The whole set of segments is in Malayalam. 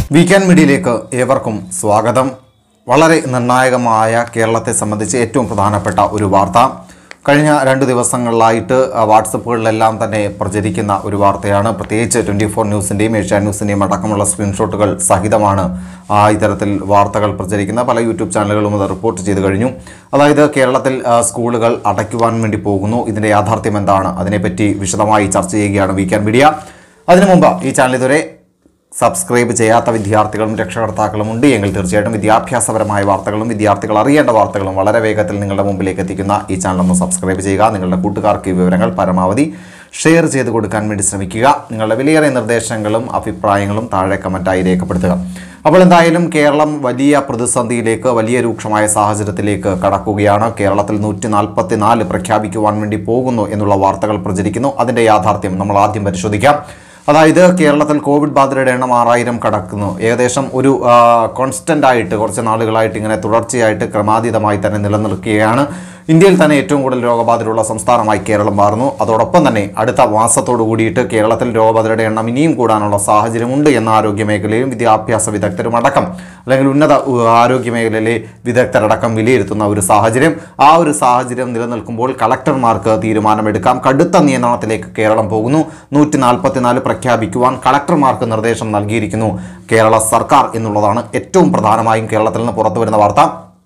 വീക്കെൻഡ് മീഡിയയിലേക്ക് ഏവർക്കും സ്വാഗതം വളരെ നിർണായകമായ കേരളത്തെ സംബന്ധിച്ച് ഏറ്റവും പ്രധാനപ്പെട്ട ഒരു വാർത്ത കഴിഞ്ഞ രണ്ട് ദിവസങ്ങളിലായിട്ട് ആ, വാട്സപ്പുകളിലെല്ലാം തന്നെ പ്രചരിക്കുന്ന ഒരു വാർത്തയാണ് പ്രത്യേകിച്ച് ട്വൻറ്റി ഫോർ ന്യൂസിൻ്റെയും ഏഷ്യ ന്യൂസിൻ്റെയും അടക്കമുള്ള സ്ക്രീൻഷോട്ടുകൾ സഹിതമാണ് ആ, ഇത്തരത്തിൽ വാർത്തകൾ പ്രചരിക്കുന്ന പല യൂട്യൂബ് ചാനലുകളും അത് റിപ്പോർട്ട് ചെയ്ത് കഴിഞ്ഞു അതായത് കേരളത്തിൽ ആ, സ്കൂളുകൾ അടയ്ക്കുവാൻ വേണ്ടി പോകുന്നു ഇതിൻ്റെ യാഥാർത്ഥ്യം എന്താണ് അതിനെപ്പറ്റി വിശദമായി ചർച്ച ചെയ്യുകയാണ് വീക്കെൻഡ് മീഡിയ അതിനു മുമ്പ് ഈ ചാനൽ ഇതുവരെ സബ്സ്ക്രൈബ് ചെയ്യാത്ത വിദ്യാർത്ഥികളും രക്ഷകർത്താക്കളും ഉണ്ട് എങ്കിൽ തീർച്ചയായിട്ടും വിദ്യാഭ്യാസപരമായ വാർത്തകളും വിദ്യാർത്ഥികൾ അറിയേണ്ട വാർത്തകളും വളരെ വേഗത്തിൽ നിങ്ങളുടെ മുമ്പിലേക്ക് എത്തിക്കുന്ന ഈ ചാനൽ ഒന്ന് സബ്സ്ക്രൈബ് ചെയ്യുക നിങ്ങളുടെ കൂട്ടുകാർക്ക് ഈ വിവരങ്ങൾ പരമാവധി ഷെയർ ചെയ്ത് കൊടുക്കാൻ വേണ്ടി ശ്രമിക്കുക നിങ്ങളുടെ വിലയേറിയ നിർദ്ദേശങ്ങളും അഭിപ്രായങ്ങളും താഴെ കമൻറ്റായി രേഖപ്പെടുത്തുക അപ്പോൾ എന്തായാലും കേരളം വലിയ പ്രതിസന്ധിയിലേക്ക് വലിയ രൂക്ഷമായ സാഹചര്യത്തിലേക്ക് കടക്കുകയാണ് കേരളത്തിൽ നൂറ്റി നാൽപ്പത്തി നാല് പ്രഖ്യാപിക്കുവാൻ വേണ്ടി പോകുന്നു എന്നുള്ള വാർത്തകൾ പ്രചരിക്കുന്നു അതിൻ്റെ യാഥാർത്ഥ്യം നമ്മൾ ആദ്യം പരിശോധിക്കാം അതായത് കേരളത്തിൽ കോവിഡ് ബാധിതരുടെ എണ്ണം ആറായിരം കടക്കുന്നു ഏകദേശം ഒരു കോൺസ്റ്റന്റ് ആയിട്ട് കുറച്ച് നാളുകളായിട്ട് ഇങ്ങനെ തുടർച്ചയായിട്ട് ക്രമാതീതമായി തന്നെ നിലനിൽക്കുകയാണ് ഇന്ത്യയിൽ തന്നെ ഏറ്റവും കൂടുതൽ രോഗബാധിതരുള്ള സംസ്ഥാനമായി കേരളം മാറുന്നു അതോടൊപ്പം തന്നെ അടുത്ത മാസത്തോടു കൂടിയിട്ട് കേരളത്തിൽ രോഗബാധിതരുടെ എണ്ണം ഇനിയും കൂടാനുള്ള സാഹചര്യമുണ്ട് എന്ന ആരോഗ്യ മേഖലയിലും വിദ്യാഭ്യാസ വിദഗ്ധരും അടക്കം അല്ലെങ്കിൽ ഉന്നത ഉ, ആരോഗ്യ മേഖലയിലെ വിദഗ്ധരടക്കം വിലയിരുത്തുന്ന ഒരു സാഹചര്യം ആ ഒരു സാഹചര്യം നിലനിൽക്കുമ്പോൾ കളക്ടർമാർക്ക് തീരുമാനമെടുക്കാം കടുത്ത നിയന്ത്രണത്തിലേക്ക് കേരളം പോകുന്നു നൂറ്റി നാൽപ്പത്തിനാല് പ്രഖ്യാപിക്കുവാൻ കളക്ടർമാർക്ക് നിർദ്ദേശം നൽകിയിരിക്കുന്നു കേരള സർക്കാർ എന്നുള്ളതാണ് ഏറ്റവും പ്രധാനമായും കേരളത്തിൽ നിന്ന് പുറത്തു വരുന്ന വാർത്ത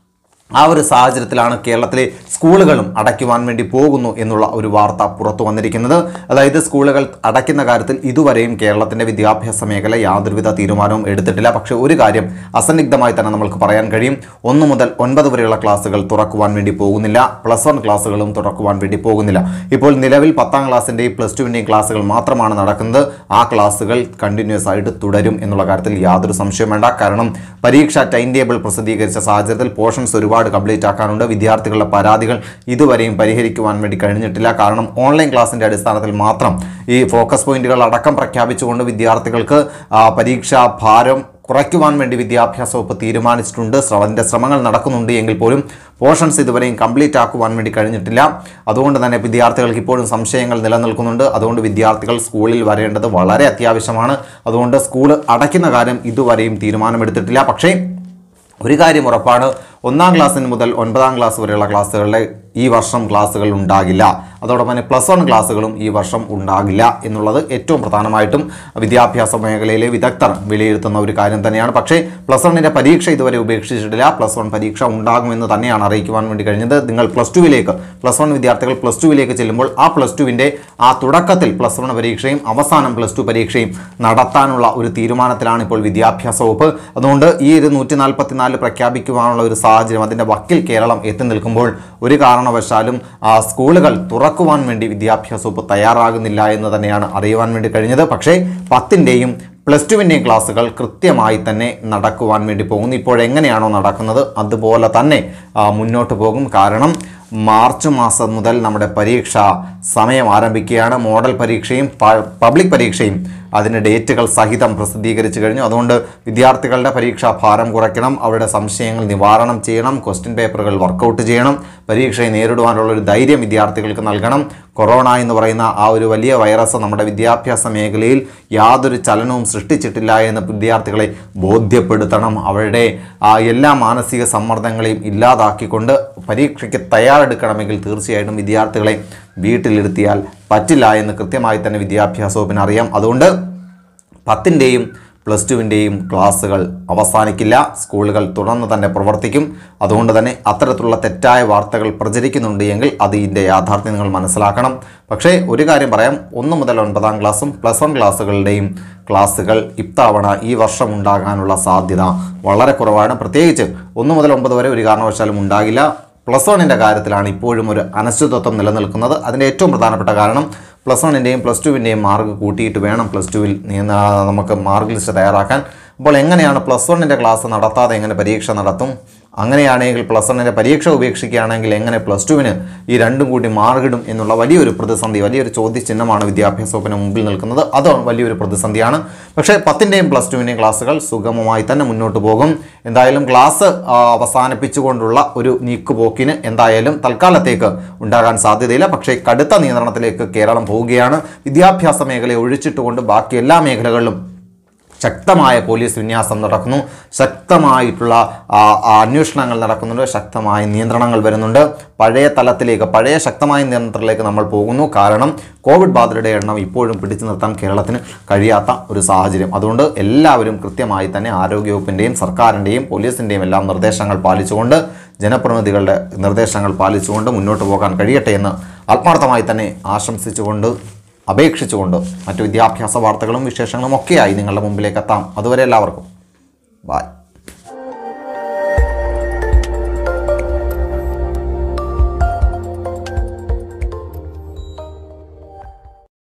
ആ ഒരു സാഹചര്യത്തിലാണ് കേരളത്തിലെ സ്കൂളുകളും അടയ്ക്കുവാൻ വേണ്ടി പോകുന്നു എന്നുള്ള ഒരു വാർത്ത പുറത്തു വന്നിരിക്കുന്നത് അതായത് സ്കൂളുകൾ അടയ്ക്കുന്ന കാര്യത്തിൽ ഇതുവരെയും കേരളത്തിൻ്റെ വിദ്യാഭ്യാസ മേഖല യാതൊരുവിധ തീരുമാനവും എടുത്തിട്ടില്ല പക്ഷേ ഒരു കാര്യം അസന്നിഗ്ധമായി തന്നെ നമുക്ക് പറയാൻ കഴിയും ഒന്ന് മുതൽ ഒൻപത് വരെയുള്ള ക്ലാസ്സുകൾ തുറക്കുവാൻ വേണ്ടി പോകുന്നില്ല പ്ലസ് വൺ ക്ലാസ്സുകളും തുറക്കുവാൻ വേണ്ടി പോകുന്നില്ല ഇപ്പോൾ നിലവിൽ പത്താം ക്ലാസ്സിൻ്റെയും പ്ലസ് ടുവിൻ്റെയും ക്ലാസ്സുകൾ മാത്രമാണ് നടക്കുന്നത് ആ ക്ലാസ്സുകൾ കണ്ടിന്യൂസ് ആയിട്ട് തുടരും എന്നുള്ള കാര്യത്തിൽ യാതൊരു സംശയവും വേണ്ട കാരണം പരീക്ഷ ടൈം ടേബിൾ പ്രസിദ്ധീകരിച്ച സാഹചര്യത്തിൽ പോർഷൻസ് ഒരുപാട് കംപ്ലീറ്റ് ആക്കാനുണ്ട് വിദ്യാർത്ഥികളുടെ പരാതികൾ ഇതുവരെയും പരിഹരിക്കുവാൻ വേണ്ടി കഴിഞ്ഞിട്ടില്ല കാരണം ഓൺലൈൻ ക്ലാസ്സിൻ്റെ അടിസ്ഥാനത്തിൽ മാത്രം ഈ ഫോക്കസ് പോയിന്റുകൾ അടക്കം പ്രഖ്യാപിച്ചുകൊണ്ട് വിദ്യാർത്ഥികൾക്ക് ആ, പരീക്ഷാ ഭാരം കുറയ്ക്കുവാൻ വേണ്ടി വിദ്യാഭ്യാസ വകുപ്പ് തീരുമാനിച്ചിട്ടുണ്ട് ശ്ര- അതിൻ്റെ ശ്രമങ്ങൾ നടക്കുന്നുണ്ട് എങ്കിൽ പോലും പോർഷൻസ് ഇതുവരെയും കംപ്ലീറ്റ് ആക്കുവാൻ വേണ്ടി കഴിഞ്ഞിട്ടില്ല അതുകൊണ്ട് തന്നെ വിദ്യാർത്ഥികൾക്ക് ഇപ്പോഴും സംശയങ്ങൾ നിലനിൽക്കുന്നുണ്ട് അതുകൊണ്ട് വിദ്യാർത്ഥികൾ സ്കൂളിൽ വരേണ്ടത് വളരെ അത്യാവശ്യമാണ് അതുകൊണ്ട് സ്കൂൾ അടയ്ക്കുന്ന കാര്യം ഇതുവരെയും തീരുമാനമെടുത്തിട്ടില്ല പക്ഷേ ഒരു കാര്യം ഉറപ്പാണ് ഒന്നാം ക്ലാസ്സിന് മുതൽ ഒൻപതാം ക്ലാസ് വരെയുള്ള ക്ലാസ്സുകളിലെ ഈ വർഷം ക്ലാസ്സുകൾ ഉണ്ടാകില്ല അതോടൊപ്പം തന്നെ പ്ലസ് വൺ ക്ലാസ്സുകളും ഈ വർഷം ഉണ്ടാകില്ല എന്നുള്ളത് ഏറ്റവും പ്രധാനമായിട്ടും വിദ്യാഭ്യാസ മേഖലയിലെ വിദഗ്ധർ വിലയിരുത്തുന്ന ഒരു കാര്യം തന്നെയാണ് പക്ഷേ പ്ലസ് വണ്ണിൻ്റെ പരീക്ഷ ഇതുവരെ ഉപേക്ഷിച്ചിട്ടില്ല പ്ലസ് വൺ പരീക്ഷ ഉണ്ടാകുമെന്ന് തന്നെയാണ് അറിയിക്കുവാൻ വേണ്ടി കഴിഞ്ഞത് നിങ്ങൾ പ്ലസ് ടുവിലേക്ക് പ്ലസ് വൺ വിദ്യാർത്ഥികൾ പ്ലസ് ടുവിലേക്ക് ചെല്ലുമ്പോൾ ആ പ്ലസ് ടുവിൻ്റെ ആ തുടക്കത്തിൽ പ്ലസ് വൺ പരീക്ഷയും അവസാനം പ്ലസ് ടു പരീക്ഷയും നടത്താനുള്ള ഒരു തീരുമാനത്തിലാണ് ഇപ്പോൾ വിദ്യാഭ്യാസ വകുപ്പ് അതുകൊണ്ട് ഈ ഒരു നൂറ്റി നാൽപ്പത്തിനാല് പ്രഖ്യാപിക്കുവാനുള്ള ഒരു സാഹചര്യം അതിൻ്റെ വക്കിൽ കേരളം എത്തി നിൽക്കുമ്പോൾ ഒരു കാരണവശാലും ആ സ്കൂളുകൾ തുറക്കുവാൻ വേണ്ടി വിദ്യാഭ്യാസ വകുപ്പ് തയ്യാറാകുന്നില്ല എന്ന് തന്നെയാണ് അറിയുവാൻ വേണ്ടി കഴിഞ്ഞത് പക്ഷേ പത്തിൻ്റെയും പ്ലസ് ടുവിൻ്റെയും ക്ലാസ്സുകൾ കൃത്യമായി തന്നെ നടക്കുവാൻ വേണ്ടി പോകുന്നു ഇപ്പോഴെങ്ങനെയാണോ നടക്കുന്നത് അതുപോലെ തന്നെ ആ, മുന്നോട്ട് പോകും കാരണം മാർച്ച് മാസം മുതൽ നമ്മുടെ പരീക്ഷ സമയം ആരംഭിക്കുകയാണ് മോഡൽ പരീക്ഷയും പ- പബ്ലിക് പരീക്ഷയും അതിന് ഡേറ്റുകൾ സഹിതം പ്രസിദ്ധീകരിച്ചു കഴിഞ്ഞു അതുകൊണ്ട് വിദ്യാർത്ഥികളുടെ പരീക്ഷാ ഭാരം കുറയ്ക്കണം അവരുടെ സംശയങ്ങൾ നിവാരണം ചെയ്യണം ക്വസ്റ്റ്യൻ പേപ്പറുകൾ വർക്കൗട്ട് ചെയ്യണം പരീക്ഷയെ നേരിടുവാനുള്ള ഒരു ധൈര്യം വിദ്യാർത്ഥികൾക്ക് നൽകണം കൊറോണ എന്ന് പറയുന്ന ആ ഒരു വലിയ വൈറസ് നമ്മുടെ വിദ്യാഭ്യാസ മേഖലയിൽ യാതൊരു ചലനവും സൃഷ്ടിച്ചിട്ടില്ല എന്ന് വിദ്യാർത്ഥികളെ ബോധ്യപ്പെടുത്തണം അവരുടെ ആ എല്ലാ മാനസിക സമ്മർദ്ദങ്ങളെയും ഇല്ലാതാക്കിക്കൊണ്ട് പരീക്ഷയ്ക്ക് തയ്യാറെടുക്കണമെങ്കിൽ തീർച്ചയായിട്ടും വിദ്യാർത്ഥികളെ വീട്ടിലിരുത്തിയാൽ പറ്റില്ല എന്ന് കൃത്യമായി തന്നെ വിദ്യാഭ്യാസ വകുപ്പിന് അറിയാം അതുകൊണ്ട് പത്തിൻ്റെയും പ്ലസ് ടുവിൻ്റെയും ക്ലാസ്സുകൾ അവസാനിക്കില്ല സ്കൂളുകൾ തുടർന്ന് തന്നെ പ്രവർത്തിക്കും അതുകൊണ്ട് തന്നെ അത്തരത്തിലുള്ള തെറ്റായ വാർത്തകൾ പ്രചരിക്കുന്നുണ്ട് എങ്കിൽ അത് ഇതിൻ്റെ യാഥാർത്ഥ്യം നിങ്ങൾ മനസ്സിലാക്കണം പക്ഷേ ഒരു കാര്യം പറയാം ഒന്ന് മുതൽ ഒൻപതാം ക്ലാസ്സും പ്ലസ് വൺ ക്ലാസ്സുകളുടെയും ക്ലാസ്സുകൾ ഇത്തവണ ഈ വർഷം ഉണ്ടാകാനുള്ള സാധ്യത വളരെ കുറവാണ് പ്രത്യേകിച്ച് ഒന്ന് മുതൽ ഒമ്പത് വരെ ഒരു കാരണവശാലും ഉണ്ടാകില്ല പ്ലസ് വണ്ണിൻ്റെ കാര്യത്തിലാണ് ഇപ്പോഴും ഒരു അനിശ്ചിതത്വം നിലനിൽക്കുന്നത് അതിൻ്റെ ഏറ്റവും പ്രധാനപ്പെട്ട കാരണം പ്ലസ് വണ്ണിൻ്റെയും പ്ലസ് ടുവിൻ്റെയും മാർക്ക് കൂട്ടിയിട്ട് വേണം പ്ലസ് ടുവിൽ നമുക്ക് മാർക്ക് ലിസ്റ്റ് തയ്യാറാക്കാൻ അപ്പോൾ എങ്ങനെയാണ് പ്ലസ് വണ്ണിൻ്റെ ക്ലാസ് നടത്താതെ എങ്ങനെ പരീക്ഷ നടത്തും അങ്ങനെയാണെങ്കിൽ പ്ലസ് വണ്ണിൻ്റെ പരീക്ഷ ഉപേക്ഷിക്കുകയാണെങ്കിൽ എങ്ങനെ പ്ലസ് ടുവിന് ഈ രണ്ടും കൂടി മാർക്കിടും എന്നുള്ള വലിയൊരു പ്രതിസന്ധി വലിയൊരു ചോദ്യചിഹ്നമാണ് വിദ്യാഭ്യാസ വകുപ്പിന് മുമ്പിൽ നിൽക്കുന്നത് അത് വലിയൊരു പ്രതിസന്ധിയാണ് പക്ഷേ പത്തിൻ്റെയും പ്ലസ് ടുവിൻ്റെയും ക്ലാസ്സുകൾ സുഗമമായി തന്നെ മുന്നോട്ട് പോകും എന്തായാലും ക്ലാസ് ആ, അവസാനിപ്പിച്ചുകൊണ്ടുള്ള ഒരു നീക്കുപോക്കിന് എന്തായാലും തൽക്കാലത്തേക്ക് ഉണ്ടാകാൻ സാധ്യതയില്ല പക്ഷേ കടുത്ത നിയന്ത്രണത്തിലേക്ക് കേരളം പോവുകയാണ് വിദ്യാഭ്യാസ മേഖലയെ ഒഴിച്ചിട്ടുകൊണ്ട് ബാക്കി എല്ലാ മേഖലകളിലും ശക്തമായ പോലീസ് വിന്യാസം നടക്കുന്നു ശക്തമായിട്ടുള്ള ആ, ആ, അന്വേഷണങ്ങൾ നടക്കുന്നുണ്ട് ശക്തമായ നിയന്ത്രണങ്ങൾ വരുന്നുണ്ട് പഴയ തലത്തിലേക്ക് പഴയ ശക്തമായ നിയന്ത്രണത്തിലേക്ക് നമ്മൾ പോകുന്നു കാരണം കോവിഡ് ബാധിതരുടെ എണ്ണം ഇപ്പോഴും പിടിച്ചു നിർത്താൻ കേരളത്തിന് കഴിയാത്ത ഒരു സാഹചര്യം അതുകൊണ്ട് എല്ലാവരും കൃത്യമായി തന്നെ ആരോഗ്യവകുപ്പിൻ്റെയും സർക്കാരിൻ്റെയും പോലീസിൻ്റെയും എല്ലാം നിർദ്ദേശങ്ങൾ പാലിച്ചുകൊണ്ട് ജനപ്രതിനിധികളുടെ നിർദ്ദേശങ്ങൾ പാലിച്ചുകൊണ്ട് മുന്നോട്ട് പോകാൻ കഴിയട്ടെ എന്ന് ആത്മാർത്ഥമായി തന്നെ ആശംസിച്ചുകൊണ്ട് അപേക്ഷിച്ചുകൊണ്ട് മറ്റു വിദ്യാഭ്യാസ വാർത്തകളും വിശേഷങ്ങളും ഒക്കെയായി നിങ്ങളുടെ മുമ്പിലേക്ക് എത്താം അതുവരെ എല്ലാവർക്കും ബായ്